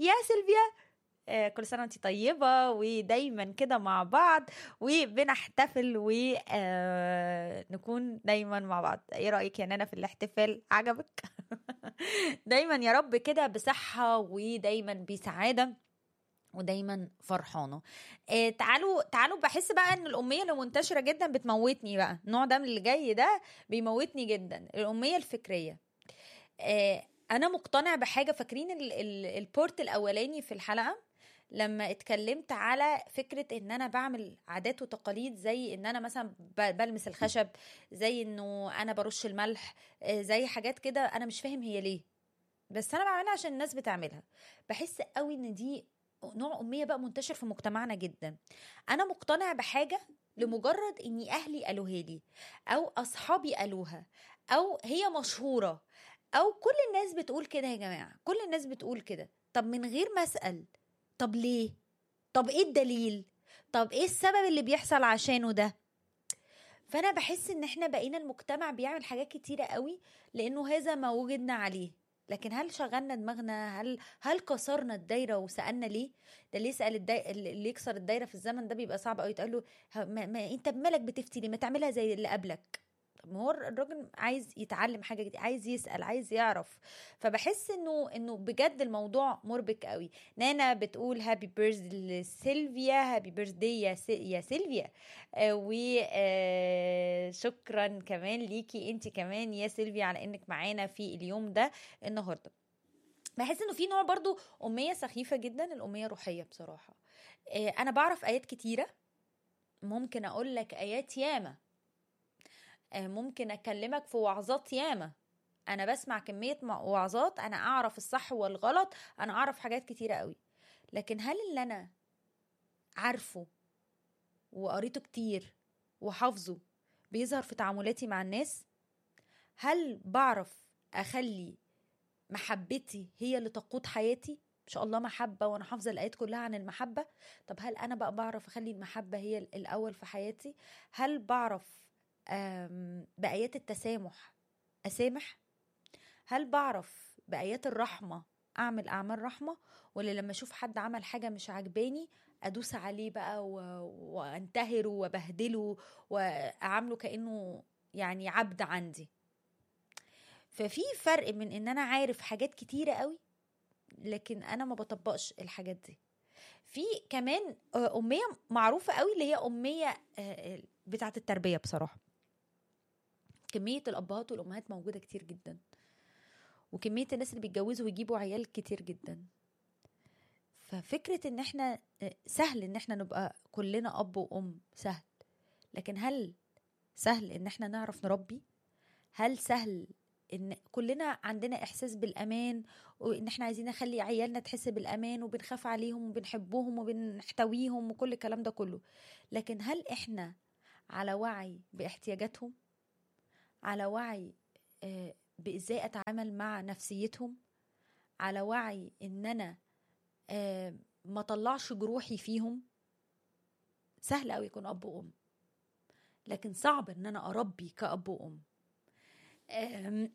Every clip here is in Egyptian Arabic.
يا سيلفيا آه، كل سنه وانت طيبه ودايما كده مع بعض وبنحتفل ونكون دايما مع بعض ايه رايك يا نانا في الاحتفال عجبك دايما يا رب كده بصحه ودايما بسعاده ودايما فرحانه آه تعالوا تعالوا بحس بقى ان الاميه اللي منتشره جدا بتموتني بقى النوع ده من اللي جاي ده بيموتني جدا الاميه الفكريه آه انا مقتنع بحاجه فاكرين ال- ال- البورت الاولاني في الحلقه لما اتكلمت على فكره ان انا بعمل عادات وتقاليد زي ان انا مثلا ب- بلمس الخشب زي انه انا برش الملح آه، زي حاجات كده انا مش فاهم هي ليه بس انا بعملها عشان الناس بتعملها بحس قوي ان دي نوع اميه بقى منتشر في مجتمعنا جدا انا مقتنع بحاجه لمجرد اني اهلي قالوها لي او اصحابي قالوها او هي مشهوره او كل الناس بتقول كده يا جماعه كل الناس بتقول كده طب من غير ما اسال طب ليه طب ايه الدليل طب ايه السبب اللي بيحصل عشانه ده فانا بحس ان احنا بقينا المجتمع بيعمل حاجات كتيره قوي لانه هذا ما وجدنا عليه لكن هل شغلنا دماغنا هل هل كسرنا الدايره وسالنا ليه ده اللي يسال الداي... اللي يكسر الدايره في الزمن ده بيبقى صعب قوي يتقال له ه- ما... ما... انت بمالك بتفتي ليه ما تعملها زي اللي قبلك طب ما هو الراجل عايز يتعلم حاجه جديده عايز يسال عايز يعرف فبحس انه انه بجد الموضوع مربك قوي نانا بتقول هابي بيرث لسيلفيا هابي بيرث داي يا, سي... يا سيلفيا آه وشكرا كمان ليكي انت كمان يا سيلفيا على انك معانا في اليوم ده النهارده بحس انه في نوع برضو اميه سخيفه جدا الاميه الروحيه بصراحه آه انا بعرف ايات كتيره ممكن اقول لك ايات ياما آه ممكن اكلمك في وعظات ياما انا بسمع كميه مع- وعظات انا اعرف الصح والغلط انا اعرف حاجات كتيره قوي لكن هل اللي انا عارفه وقريته كتير وحافظه بيظهر في تعاملاتي مع الناس هل بعرف اخلي محبتي هي اللي تقود حياتي ان شاء الله محبه وانا حافظه الايات كلها عن المحبه طب هل انا بقى بعرف اخلي المحبه هي الاول في حياتي هل بعرف آم، بايات التسامح اسامح هل بعرف بايات الرحمه اعمل اعمال رحمه ولا لما اشوف حد عمل حاجه مش عجباني ادوس عليه بقى و... وانتهره وبهدله واعامله كانه يعني عبد عندي ففي فرق من ان انا عارف حاجات كتيره قوي لكن انا ما بطبقش الحاجات دي في كمان آه، اميه معروفه قوي اللي هي اميه آه، بتاعه التربيه بصراحه كميه الابهات والامهات موجوده كتير جدا وكميه الناس اللي بيتجوزوا ويجيبوا عيال كتير جدا ففكره ان احنا آه، سهل ان احنا نبقى كلنا اب وام سهل لكن هل سهل ان احنا نعرف نربي هل سهل ان كلنا عندنا احساس بالامان وان احنا عايزين نخلي عيالنا تحس بالامان وبنخاف عليهم وبنحبهم وبنحتويهم وكل الكلام ده كله لكن هل احنا على وعي باحتياجاتهم على وعي آه، بازاي اتعامل مع نفسيتهم على وعي ان انا آه، ما طلعش جروحي فيهم سهل قوي يكون اب وام لكن صعب ان انا اربي كاب وام آم،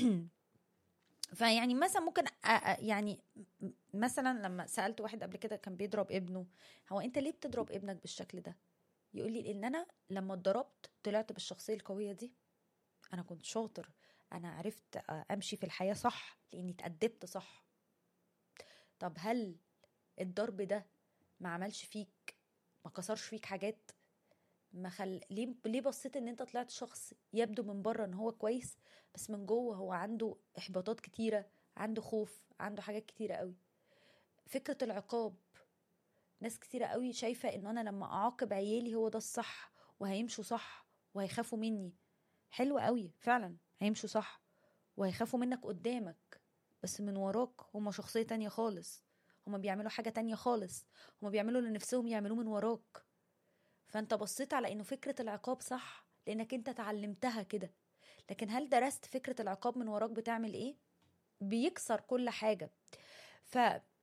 فيعني مثلا ممكن أ- أ- يعني م- مثلا لما سالت واحد قبل كده كان بيضرب ابنه هو انت ليه بتضرب ابنك بالشكل ده يقول لي ان انا لما اتضربت طلعت بالشخصيه القويه دي انا كنت شاطر انا عرفت آه، امشي في الحياه صح لاني اتأدبت صح طب هل الضرب ده ما عملش فيك ما كسرش فيك حاجات ما خل... ليه ليه بصيت ان انت طلعت شخص يبدو من بره ان هو كويس بس من جوه هو عنده احباطات كتيره عنده خوف عنده حاجات كتيره قوي فكره العقاب ناس كتيره قوي شايفه ان انا لما اعاقب عيالي هو ده الصح وهيمشوا صح وهيخافوا مني حلو قوي فعلا هيمشوا صح وهيخافوا منك قدامك بس من وراك هما شخصية تانية خالص هما بيعملوا حاجة تانية خالص هما بيعملوا اللي نفسهم يعملوه من وراك فانت بصيت على انه فكرة العقاب صح لانك انت اتعلمتها كده لكن هل درست فكرة العقاب من وراك بتعمل ايه بيكسر كل حاجة ف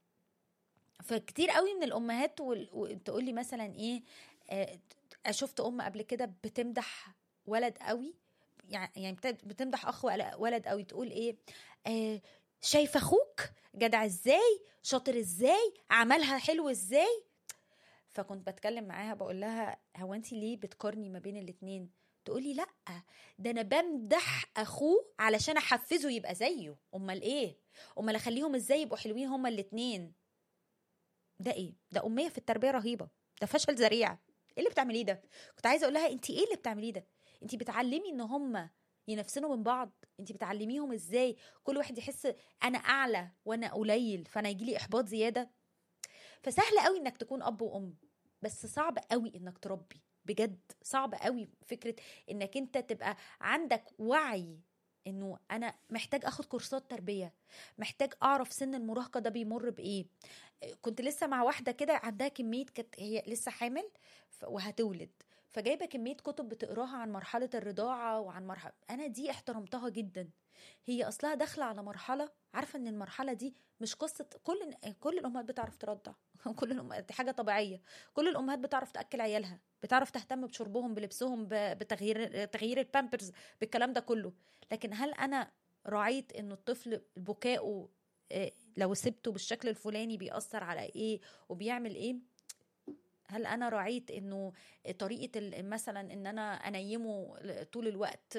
فكتير قوي من الامهات وال... وتقول لي مثلا ايه آه، شفت ام قبل كده بتمدح ولد قوي يعني يعني بت- بتمدح اخ ول- ولد قوي تقول ايه آه شايف اخوك جدع ازاي شاطر ازاي عملها حلو ازاي فكنت بتكلم معاها بقول لها هو انت ليه بتقارني ما بين الاتنين تقولي لا ده انا بمدح اخوه علشان احفزه يبقى زيه امال ايه امال اخليهم ازاي يبقوا حلوين هما الاتنين ده ايه ده اميه في التربيه رهيبه ده فشل ذريع ايه اللي بتعمليه ده كنت عايزه اقول لها انت ايه اللي بتعمليه ده انت بتعلمي ان هم ينفسنوا من بعض انت بتعلميهم ازاي كل واحد يحس انا اعلى وانا قليل فانا يجيلي احباط زياده فسهل قوي انك تكون اب وام بس صعب قوي انك تربي بجد صعب قوي فكره انك انت تبقى عندك وعي انه انا محتاج اخد كورسات تربيه محتاج اعرف سن المراهقه ده بيمر بايه كنت لسه مع واحده كده عندها كميه كانت هي لسه حامل وهتولد فجايبه كميه كتب بتقراها عن مرحله الرضاعه وعن مرحله انا دي احترمتها جدا هي اصلها داخله على مرحله عارفه ان المرحله دي مش قصه كل كل الامهات بتعرف ترضع كل الامهات دي حاجه طبيعيه كل الامهات بتعرف تاكل عيالها بتعرف تهتم بشربهم بلبسهم بتغيير تغيير البامبرز بالكلام ده كله لكن هل انا راعيت انه الطفل بكائه لو سبته بالشكل الفلاني بيأثر على ايه وبيعمل ايه هل انا راعيت انه طريقه مثلا ان انا انيمه طول الوقت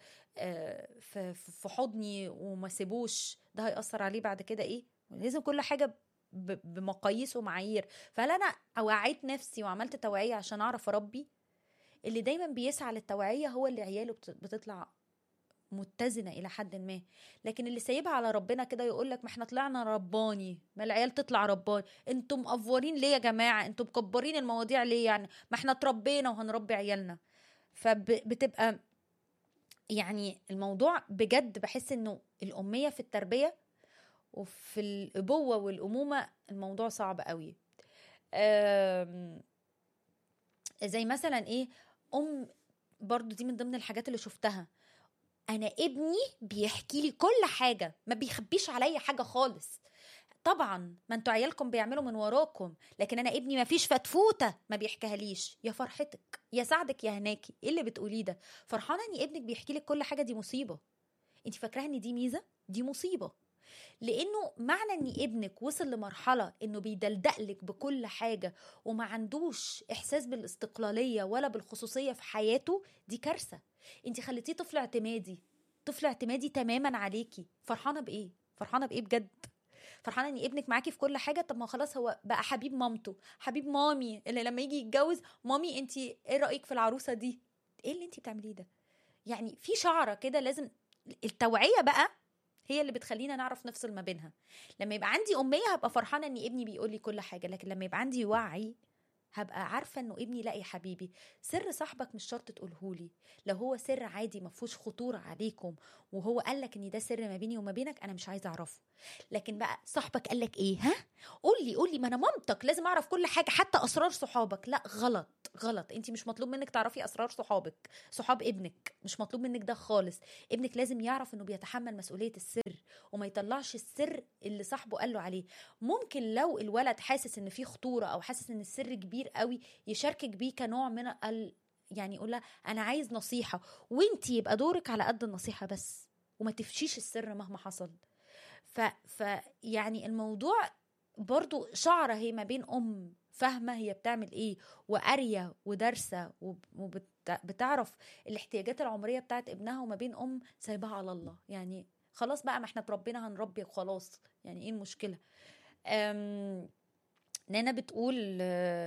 في حضني وما سيبوش ده هيأثر عليه بعد كده ايه لازم كل حاجه بمقاييس ومعايير فهل انا وعيت نفسي وعملت توعيه عشان اعرف اربي اللي دايما بيسعى للتوعيه هو اللي عياله بتطلع متزنه الى حد ما لكن اللي سايبها على ربنا كده يقول لك ما احنا طلعنا رباني ما العيال تطلع رباني انتم مقفورين ليه يا جماعه انتم مكبرين المواضيع ليه يعني ما احنا اتربينا وهنربي عيالنا فبتبقى يعني الموضوع بجد بحس انه الاميه في التربيه وفي الابوه والامومه الموضوع صعب قوي زي مثلا ايه ام برضو دي من ضمن الحاجات اللي شفتها انا ابني بيحكي لي كل حاجه ما بيخبيش عليا حاجه خالص طبعا ما انتوا عيالكم بيعملوا من وراكم لكن انا ابني ما فيش فتفوته ما بيحكيها ليش يا فرحتك يا سعدك يا هناكي ايه اللي بتقوليه ده فرحانه ان ابنك بيحكي لك كل حاجه دي مصيبه انت فاكراها ان دي ميزه دي مصيبه لانه معنى ان ابنك وصل لمرحله انه بيدلدقلك بكل حاجه وما عندوش احساس بالاستقلاليه ولا بالخصوصيه في حياته دي كارثه انت خليتيه طفل اعتمادي طفل اعتمادي تماما عليكي فرحانه بايه فرحانه بايه بجد فرحانه ان ابنك معاكي في كل حاجه طب ما خلاص هو بقى حبيب مامته حبيب مامي اللي لما يجي يتجوز مامي انت ايه رايك في العروسه دي ايه اللي انت بتعمليه ده يعني في شعره كده لازم التوعيه بقى هي اللي بتخلينا نعرف نفصل ما بينها لما يبقى عندي اميه هبقى فرحانه ان ابني بيقول لي كل حاجه لكن لما يبقى عندي وعي هبقى عارفه انه ابني لا يا حبيبي سر صاحبك مش شرط تقولهولي لو هو سر عادي ما فيهوش خطوره عليكم وهو قال لك ان ده سر ما بيني وما بينك انا مش عايزه اعرفه لكن بقى صاحبك قال لك ايه ها قول لي قول لي ما انا مامتك لازم اعرف كل حاجه حتى اسرار صحابك لا غلط غلط انت مش مطلوب منك تعرفي اسرار صحابك صحاب ابنك مش مطلوب منك ده خالص ابنك لازم يعرف انه بيتحمل مسؤوليه السر وما يطلعش السر اللي صاحبه قال له عليه ممكن لو الولد حاسس ان في خطوره او حاسس ان السر كبير قوي يشاركك بيه كنوع من ال يعني يقول لها انا عايز نصيحه وانت يبقى دورك على قد النصيحه بس وما تفشيش السر مهما حصل ف, ف يعني الموضوع برضو شعره هي ما بين ام فاهمه هي بتعمل ايه وقاريه ودارسه وبتعرف الاحتياجات العمريه بتاعت ابنها وما بين ام سايبها على الله يعني خلاص بقى ما احنا اتربينا هنربي وخلاص يعني ايه المشكله نانا بتقول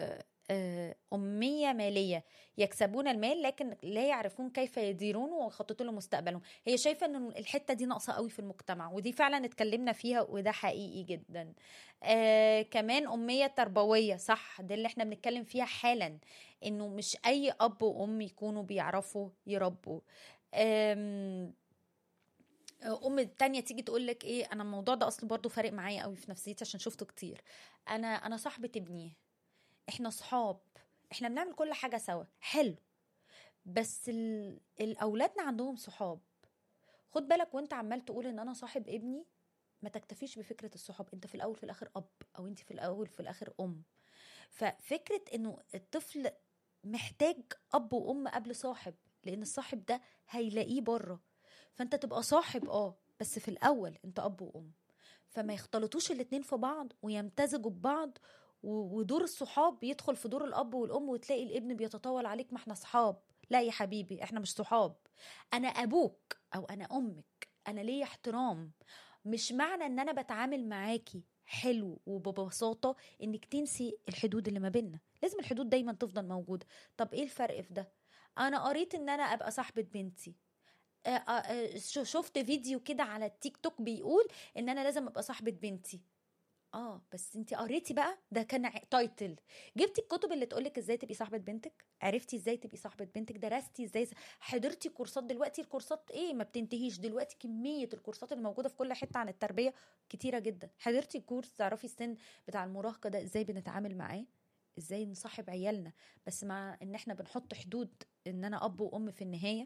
أمية مالية يكسبون المال لكن لا يعرفون كيف يديرونه ويخططوا لمستقبلهم هي شايفة أن الحتة دي ناقصة قوي في المجتمع ودي فعلا اتكلمنا فيها وده حقيقي جدا آه كمان أمية تربوية صح ده اللي احنا بنتكلم فيها حالا أنه مش أي أب وأم يكونوا بيعرفوا يربوا آم ام التانية تيجي تقول لك ايه انا الموضوع ده اصلا برضو فارق معايا قوي في نفسيتي عشان شفته كتير انا انا صاحبه ابني احنا صحاب احنا بنعمل كل حاجه سوا حلو بس ال... الاولادنا عندهم صحاب خد بالك وانت عمال تقول ان انا صاحب ابني ما تكتفيش بفكره الصحاب انت في الاول في الاخر اب او انت في الاول في الاخر ام ففكره انه الطفل محتاج اب وام قبل صاحب لان الصاحب ده هيلاقيه بره فانت تبقى صاحب اه بس في الاول انت اب وام فما يختلطوش الاتنين في بعض ويمتزجوا ببعض و- ودور الصحاب يدخل في دور الاب والام وتلاقي الابن بيتطاول عليك ما احنا صحاب لا يا حبيبي احنا مش صحاب انا ابوك او انا امك انا ليا احترام مش معنى ان انا بتعامل معاكي حلو وببساطه انك تنسي الحدود اللي ما بيننا لازم الحدود دايما تفضل موجوده طب ايه الفرق في ده انا قريت ان انا ابقى صاحبه بنتي آه، آه، آه، ش- شفت فيديو كده على التيك توك بيقول ان انا لازم ابقى صاحبه بنتي اه بس انت قريتي بقى ده كان ع- تايتل جبتي الكتب اللي تقولك ازاي تبقي صاحبه بنتك عرفتي ازاي تبقي صاحبه بنتك درستي ازاي حضرتي كورسات دلوقتي الكورسات ايه ما بتنتهيش دلوقتي كميه الكورسات اللي موجوده في كل حته عن التربيه كتيره جدا حضرتي كورس تعرفي السن بتاع المراهقه ده ازاي بنتعامل معاه ازاي نصاحب عيالنا بس مع ان احنا بنحط حدود ان انا اب وام في النهايه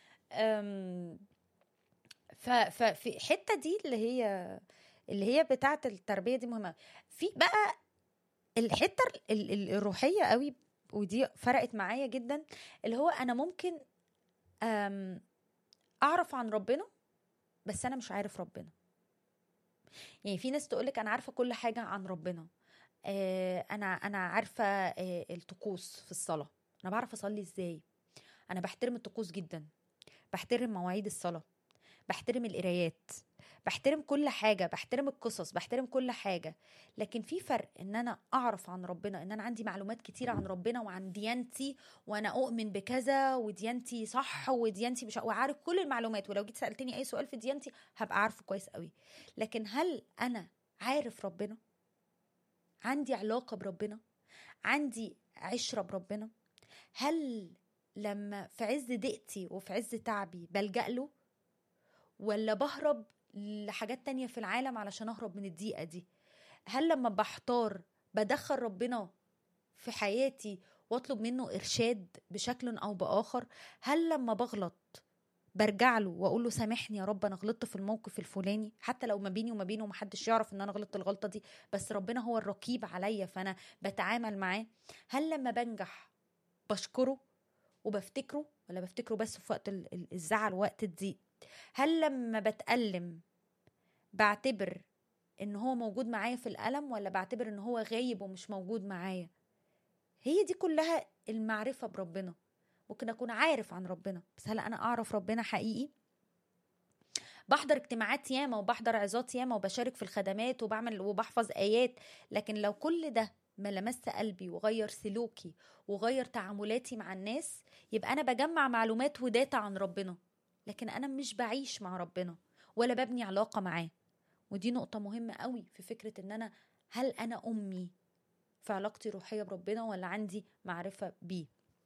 أم ف ففي الحته دي اللي هي اللي هي بتاعه التربيه دي مهمه في بقى الحته ال- ال- الروحيه قوي ودي فرقت معايا جدا اللي هو انا ممكن أم، اعرف عن ربنا بس انا مش عارف ربنا يعني في ناس تقولك انا عارفه كل حاجه عن ربنا آه، انا انا عارفه آه، الطقوس في الصلاه انا بعرف اصلي ازاي انا بحترم الطقوس جدا بحترم مواعيد الصلاه بحترم القرايات بحترم كل حاجه بحترم القصص بحترم كل حاجه لكن في فرق ان انا اعرف عن ربنا ان انا عندي معلومات كتيره عن ربنا وعن ديانتي وانا اؤمن بكذا وديانتي صح وديانتي مش وعارف كل المعلومات ولو جيت سالتني اي سؤال في ديانتي هبقى عارفه كويس قوي لكن هل انا عارف ربنا عندي علاقه بربنا عندي عشره بربنا هل لما في عز ضيقتي وفي عز تعبي بلجأ له ولا بهرب لحاجات تانية في العالم علشان اهرب من الضيقة دي هل لما بحتار بدخل ربنا في حياتي واطلب منه ارشاد بشكل او باخر هل لما بغلط برجع له واقول له سامحني يا رب انا غلطت في الموقف الفلاني حتى لو ما بيني وما بينه محدش يعرف ان انا غلطت الغلطه دي بس ربنا هو الرقيب عليا فانا بتعامل معاه هل لما بنجح بشكره وبفتكره ولا بفتكره بس في وقت ال- ال- الزعل ووقت الضيق هل لما بتألم بعتبر ان هو موجود معايا في الألم ولا بعتبر ان هو غايب ومش موجود معايا هي دي كلها المعرفة بربنا ممكن أكون عارف عن ربنا بس هل أنا أعرف ربنا حقيقي بحضر اجتماعات ياما وبحضر عظات ياما وبشارك في الخدمات وبعمل وبحفظ آيات لكن لو كل ده ما لمس قلبي وغير سلوكي وغير تعاملاتي مع الناس يبقى أنا بجمع معلومات وداتا عن ربنا لكن أنا مش بعيش مع ربنا ولا ببني علاقة معاه ودي نقطة مهمة قوي في فكرة إن أنا هل أنا أمي في علاقتي الروحية بربنا ولا عندي معرفة بيه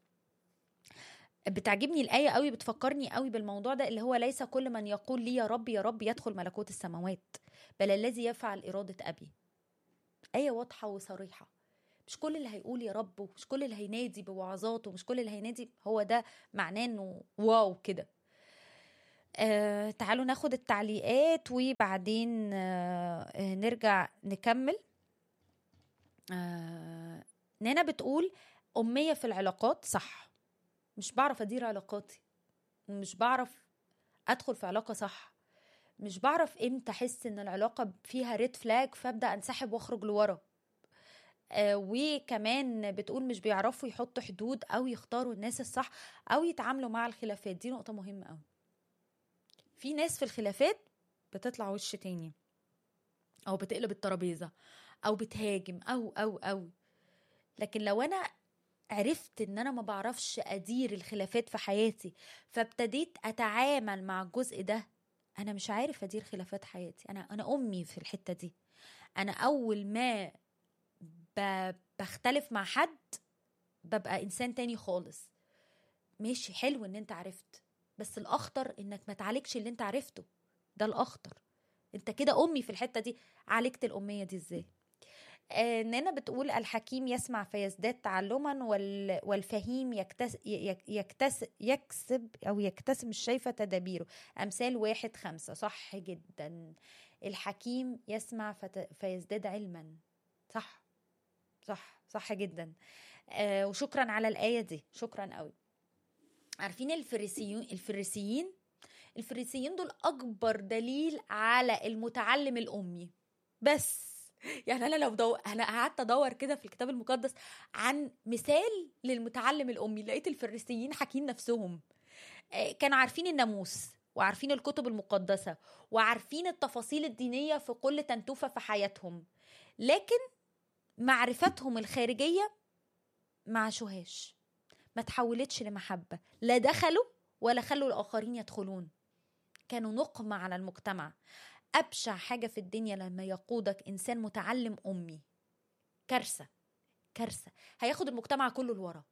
بتعجبني الآية قوي بتفكرني قوي بالموضوع ده اللي هو ليس كل من يقول لي يا رب يا رب يدخل ملكوت السماوات بل الذي يفعل إرادة أبي آية واضحة وصريحة مش كل اللي هيقول يا رب ومش كل اللي هينادي بوعظاته ومش كل اللي هينادي هو ده معناه انه واو كده آه تعالوا ناخد التعليقات وبعدين آه آه، نرجع نكمل آه نانا بتقول أمية في العلاقات صح مش بعرف أدير علاقاتي مش بعرف أدخل في علاقة صح مش بعرف امتى احس ان العلاقة فيها ريد فلاج فابدأ انسحب واخرج لورا آه وكمان بتقول مش بيعرفوا يحطوا حدود او يختاروا الناس الصح او يتعاملوا مع الخلافات دي نقطة مهمة قوي في ناس في الخلافات بتطلع وش تاني او بتقلب الترابيزة او بتهاجم او او او لكن لو انا عرفت ان انا ما بعرفش ادير الخلافات في حياتي فابتديت اتعامل مع الجزء ده انا مش عارف ادير خلافات حياتي انا انا امي في الحتة دي انا اول ما ب- بختلف مع حد ببقى انسان تاني خالص ماشي حلو ان انت عرفت بس الاخطر انك ما تعالجش اللي انت عرفته ده الاخطر انت كده امي في الحته دي عالجت الاميه دي ازاي آه، نانا بتقول الحكيم يسمع فيزداد تعلما وال... والفهيم يكتس... يك- يكتس... يكسب او يكتسب مش شايفه تدابيره امثال واحد خمسة صح جدا الحكيم يسمع فت... فيزداد علما صح صح صح جدا آه وشكرا على الآية دي شكرا قوي عارفين الفريسيين الفريسيين الفريسيين دول أكبر دليل على المتعلم الأمي بس يعني انا لو دو... انا قعدت ادور كده في الكتاب المقدس عن مثال للمتعلم الامي لقيت الفريسيين حاكين نفسهم آه، كانوا عارفين الناموس وعارفين الكتب المقدسة وعارفين التفاصيل الدينية في كل تنتوفة في حياتهم لكن معرفتهم الخارجية ما عاشوهاش ما تحولتش لمحبة لا دخلوا ولا خلوا الآخرين يدخلون كانوا نقمة على المجتمع أبشع حاجة في الدنيا لما يقودك إنسان متعلم أمي كارثة كارثة هياخد المجتمع كله لورا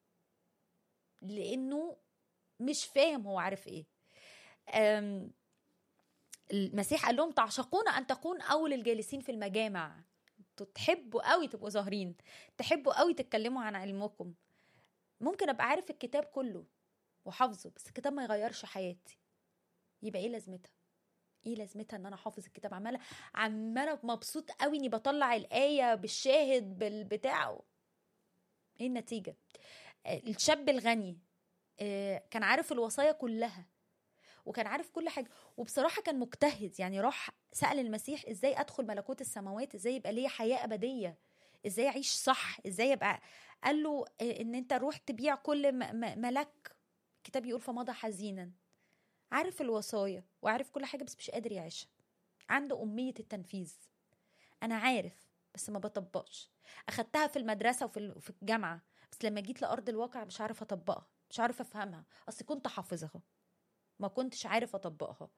لأنه مش فاهم هو عارف إيه أم، المسيح قال لهم تعشقون أن تكون أول الجالسين في المجامع انتوا تحبوا قوي تبقوا ظاهرين تحبوا قوي تتكلموا عن علمكم ممكن ابقى عارف الكتاب كله وحافظه بس الكتاب ما يغيرش حياتي يبقى ايه لازمتها ايه لازمتها ان انا حافظ الكتاب عماله عماله مبسوط قوي اني بطلع الايه بالشاهد بالبتاع ايه النتيجه آه، الشاب الغني آه، كان عارف الوصايا كلها وكان عارف كل حاجه وبصراحه كان مجتهد يعني راح سال المسيح ازاي ادخل ملكوت السماوات ازاي يبقى ليا حياه ابديه ازاي اعيش صح ازاي يبقى قال له آه، ان انت روح تبيع كل م- م- ملك الكتاب يقول فمضى حزينا عارف الوصايا وعارف كل حاجه بس مش قادر يعيشها عنده اميه التنفيذ انا عارف بس ما بطبقش اخدتها في المدرسه وفي ال- في الجامعه بس لما جيت لارض الواقع مش عارف اطبقها مش عارف افهمها اصل كنت حافظها ما كنتش عارف اطبقها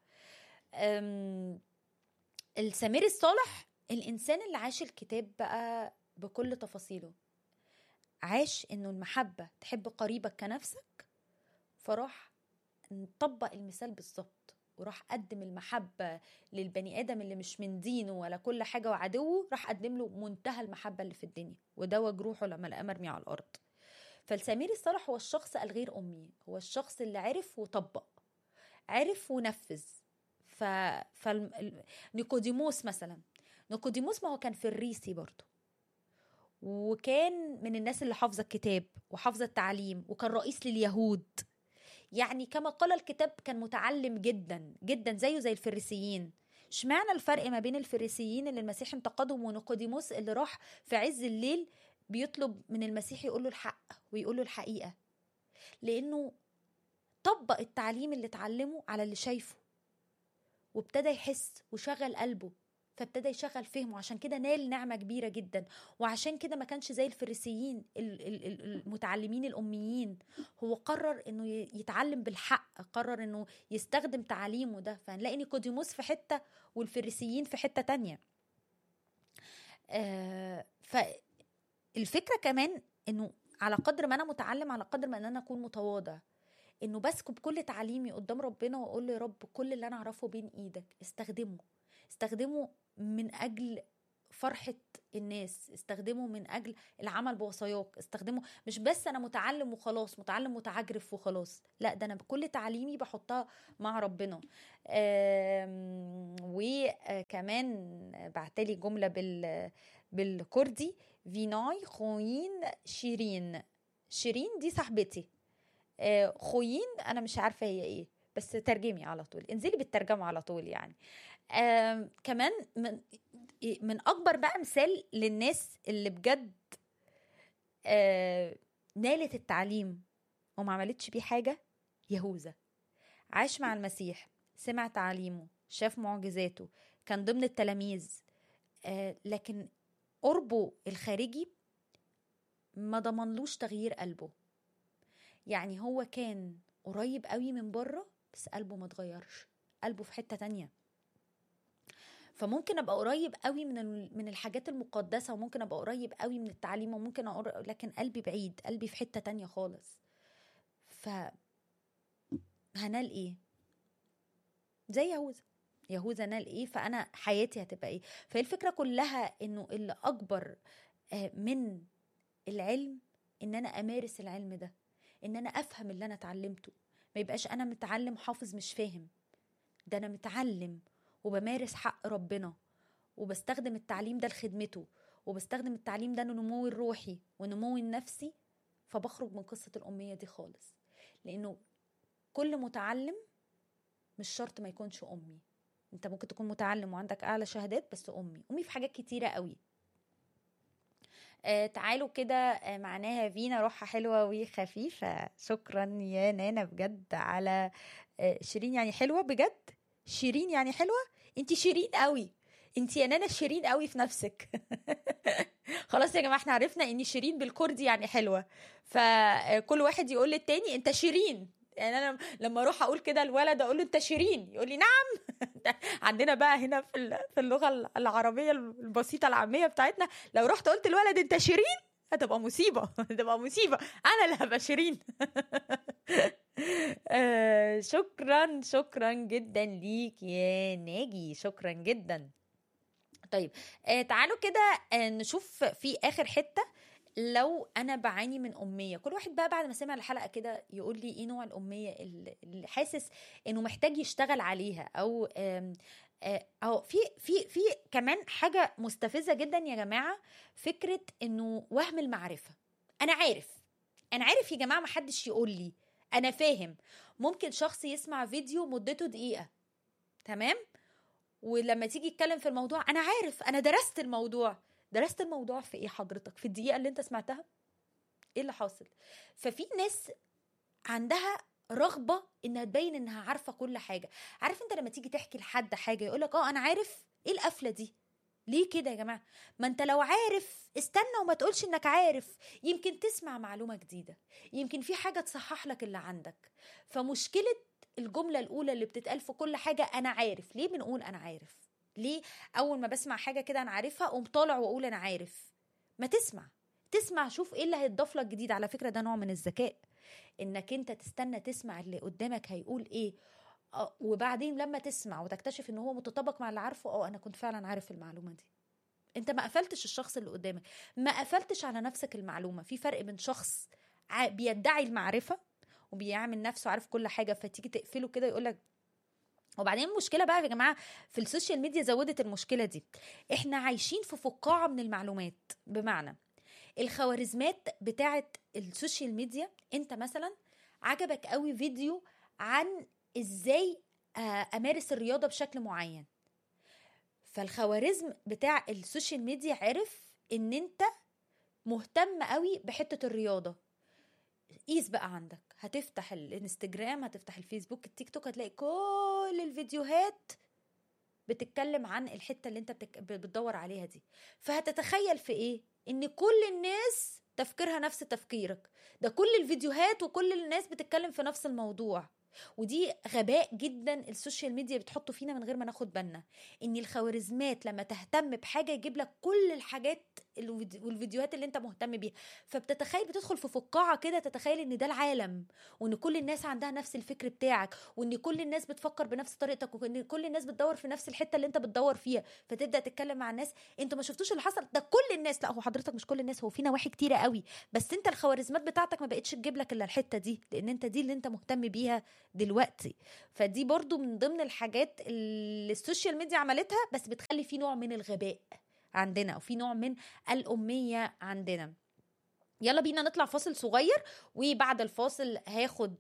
أم، السمير الصالح الانسان اللي عاش الكتاب بقى بكل تفاصيله عاش انه المحبه تحب قريبك كنفسك فراح نطبق المثال بالظبط وراح قدم المحبة للبني آدم اللي مش من دينه ولا كل حاجة وعدوه راح قدم له منتهى المحبة اللي في الدنيا ودوى جروحه لما لقى مرمي على الأرض فالسمير الصالح هو الشخص الغير أمي هو الشخص اللي عرف وطبق عرف ونفذ ف... فال... نيكوديموس مثلا نيكوديموس ما هو كان فريسي برضه وكان من الناس اللي حافظة الكتاب وحافظة التعليم وكان رئيس لليهود يعني كما قال الكتاب كان متعلم جدا جدا زيه زي الفريسيين اشمعنى الفرق ما بين الفريسيين اللي المسيح انتقدهم ونيقوديموس اللي راح في عز الليل بيطلب من المسيح يقول له الحق ويقول له الحقيقة لأنه طبق التعليم اللي اتعلمه على اللي شايفه وابتدى يحس وشغل قلبه فابتدى يشغل فهمه عشان كده نال نعمة كبيرة جدا وعشان كده ما كانش زي الفريسيين ال- ال- ال- المتعلمين الأميين هو قرر انه ي- يتعلم بالحق قرر انه يستخدم تعليمه ده فهنلاقي نيكوديموس في حتة والفريسيين في حتة تانية آه فالفكرة كمان انه على قدر ما انا متعلم على قدر ما ان انا اكون متواضع انه بسكب كل تعليمي قدام ربنا واقول له يا رب كل اللي انا اعرفه بين ايدك استخدمه استخدمه من اجل فرحة الناس استخدمه من أجل العمل بوصاياك استخدمه مش بس أنا متعلم وخلاص متعلم متعجرف وخلاص لا ده أنا بكل تعليمي بحطها مع ربنا آم، وكمان بعتلي جملة بال بالكردي فيناي خوين شيرين شيرين دي صاحبتي آه، خوين انا مش عارفه هي ايه بس ترجمي على طول انزلي بالترجمه على طول يعني آم، كمان من من اكبر بقى مثال للناس اللي بجد آه، نالت التعليم وما عملتش بيه حاجه يهوذا عاش مع المسيح سمع تعليمه شاف معجزاته كان ضمن التلاميذ آه، لكن قربه الخارجي ما ضمنلوش تغيير قلبه يعني هو كان قريب قوي من بره بس قلبه ما اتغيرش قلبه في حتة تانية فممكن ابقى قريب قوي من ال- من الحاجات المقدسة وممكن ابقى قريب قوي من التعليم وممكن أقر... لكن قلبي بعيد قلبي في حتة تانية خالص ف هنال ايه زي يهوذا يهوذا نال ايه فانا حياتي هتبقى ايه فهي الفكرة كلها انه اللي اكبر آه، من العلم ان انا امارس العلم ده ان انا افهم اللي انا اتعلمته ما يبقاش انا متعلم حافظ مش فاهم ده انا متعلم وبمارس حق ربنا وبستخدم التعليم ده لخدمته وبستخدم التعليم ده لنموي الروحي ونموي النفسي فبخرج من قصة الأمية دي خالص لأنه كل متعلم مش شرط ما يكونش أمي انت ممكن تكون متعلم وعندك اعلى شهادات بس امي امي في حاجات كتيره قوي آه تعالوا كده آه معناها فينا روحها حلوة وخفيفة شكرا يا نانا بجد على آه شيرين يعني حلوة بجد شيرين يعني حلوة انت شيرين قوي انت يا نانا شيرين قوي في نفسك خلاص يا جماعة احنا عرفنا ان شيرين بالكردي يعني حلوة فكل واحد يقول للتاني انت شيرين يعني انا لما اروح اقول كده الولد اقول له انت شيرين يقول لي نعم عندنا بقى هنا في في اللغه العربيه البسيطه العاميه بتاعتنا لو رحت قلت الولد انت شيرين هتبقى مصيبه هتبقى مصيبه انا اللي هبقى شيرين آه شكرا شكرا جدا ليك يا ناجي شكرا جدا طيب آه تعالوا كده آه نشوف في اخر حته لو انا بعاني من اميه كل واحد بقى بعد ما سمع الحلقه كده يقول لي ايه نوع الاميه اللي حاسس انه محتاج يشتغل عليها او او في في في كمان حاجه مستفزه جدا يا جماعه فكره انه وهم المعرفه انا عارف انا عارف يا جماعه ما حدش يقول لي انا فاهم ممكن شخص يسمع فيديو مدته دقيقه تمام ولما تيجي يتكلم في الموضوع انا عارف انا درست الموضوع درست الموضوع في ايه حضرتك في الدقيقه اللي انت سمعتها ايه اللي حاصل ففي ناس عندها رغبه انها تبين انها عارفه كل حاجه عارف انت لما تيجي تحكي لحد حاجه يقولك اه انا عارف ايه القفله دي ليه كده يا جماعه ما انت لو عارف استنى وما تقولش انك عارف يمكن تسمع معلومه جديده يمكن في حاجه تصحح لك اللي عندك فمشكله الجمله الاولى اللي بتتقال في كل حاجه انا عارف ليه بنقول انا عارف ليه اول ما بسمع حاجه كده انا عارفها اقوم طالع واقول انا عارف ما تسمع تسمع شوف ايه اللي هيتضاف لك جديد على فكره ده نوع من الذكاء انك انت تستنى تسمع اللي قدامك هيقول ايه أه وبعدين لما تسمع وتكتشف ان هو متطابق مع اللي عارفه اه انا كنت فعلا عارف المعلومه دي انت ما قفلتش الشخص اللي قدامك ما قفلتش على نفسك المعلومه في فرق بين شخص بيدعي المعرفه وبيعمل نفسه عارف كل حاجه فتيجي تقفله كده يقول لك وبعدين المشكله بقى يا جماعه في السوشيال ميديا زودت المشكله دي احنا عايشين في فقاعه من المعلومات بمعنى الخوارزمات بتاعه السوشيال ميديا انت مثلا عجبك قوي فيديو عن ازاي امارس الرياضه بشكل معين فالخوارزم بتاع السوشيال ميديا عرف ان انت مهتم قوي بحته الرياضه قيس بقى عندك هتفتح الانستجرام هتفتح الفيسبوك التيك توك هتلاقي كل الفيديوهات بتتكلم عن الحته اللي انت بتك... بتدور عليها دي فهتتخيل في ايه ان كل الناس تفكيرها نفس تفكيرك ده كل الفيديوهات وكل الناس بتتكلم في نفس الموضوع ودي غباء جدا السوشيال ميديا بتحطه فينا من غير ما ناخد بالنا ان الخوارزمات لما تهتم بحاجه يجيب لك كل الحاجات والفيديوهات اللي انت مهتم بيها فبتتخيل بتدخل في فقاعه كده تتخيل ان ده العالم وان كل الناس عندها نفس الفكر بتاعك وان كل الناس بتفكر بنفس طريقتك وان كل الناس بتدور في نفس الحته اللي انت بتدور فيها فتبدا تتكلم مع الناس انتوا ما شفتوش اللي حصل ده كل الناس لا هو حضرتك مش كل الناس هو في نواحي كتيره قوي بس انت الخوارزمات بتاعتك ما بقتش تجيب لك الا الحته دي لان انت دي اللي انت مهتم بيها دلوقتي فدي برضو من ضمن الحاجات اللي السوشيال ميديا عملتها بس بتخلي في نوع من الغباء عندنا او في نوع من الاميه عندنا يلا بينا نطلع فاصل صغير وبعد الفاصل هاخد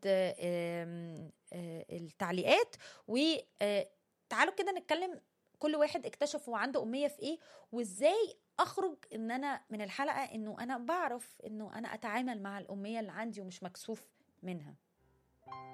التعليقات وتعالوا كده نتكلم كل واحد اكتشف هو عنده اميه في ايه وازاي اخرج ان انا من الحلقه انه انا بعرف انه انا اتعامل مع الاميه اللي عندي ومش مكسوف منها